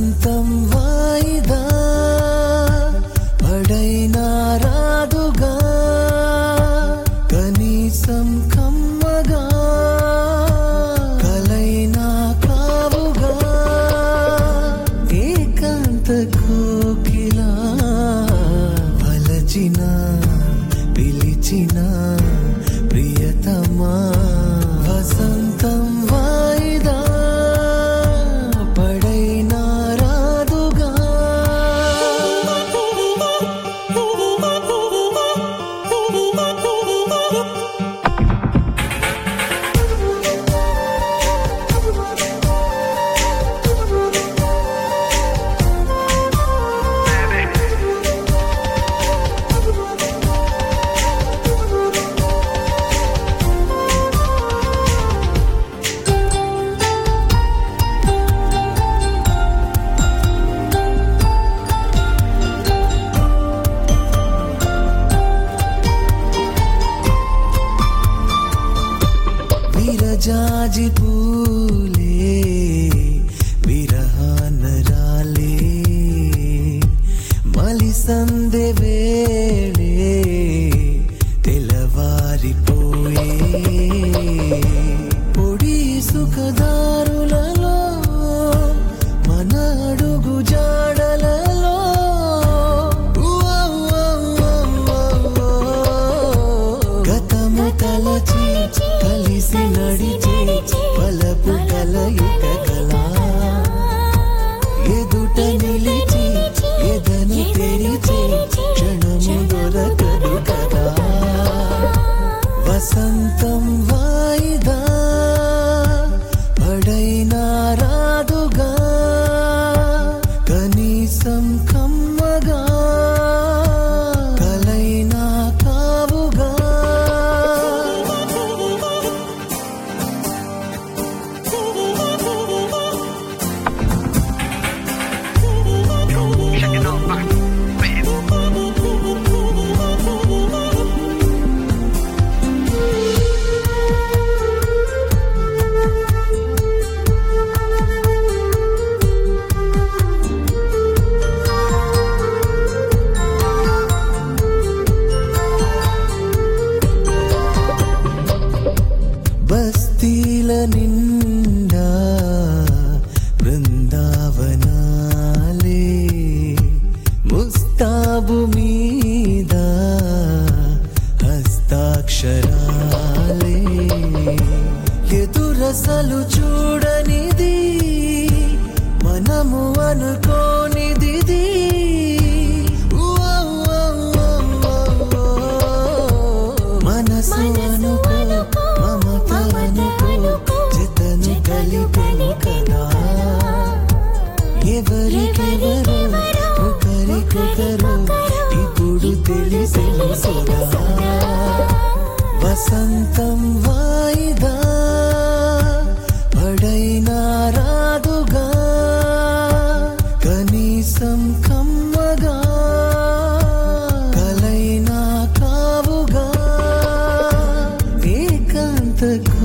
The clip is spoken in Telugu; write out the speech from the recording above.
వసంతం వాయిదా పడైనా రాదుగా కనీసం కమ్మగా కలైనా కావుగా ఏకాంత కోకిలా వలచిన పిలిచిన ప్రియతమా వసంతం వాయిదా పడైనా రాదుగా విరజాజి పూలే విరహాన రాలే మలి సందె వేళే తెలవారిపోయే పొడి సుఖదారులలో మన అడుగు జాడలలో గతము తలచి కలిసి నడిచి పలపు కలయుక కలా ఎదుట నిలిచి ఎదను తెరిచి క్షణము దొరకదు కదా వసంతం వాయిదా పడైనా రాదుగా కనీసం కమ్మగా కలైనా కావుగా Checking out my baby. బస్తీల నిండా బృందావనాలే ముస్తాబు మీద హస్తాక్షరాలే ఎదురసలు చూడనిది మనము అనుకోనిది మనసు అనుకో మమత అనుకో జతను కలిపెను కదా ఎవరికెవరు ఒకరికొకరు ఇప్పుడు తెలిసెను సదా వసంతం వాయిదా పడైనా రాదుగా కనీసం కమ్మగా కలైనా కావుగా ఏకాంత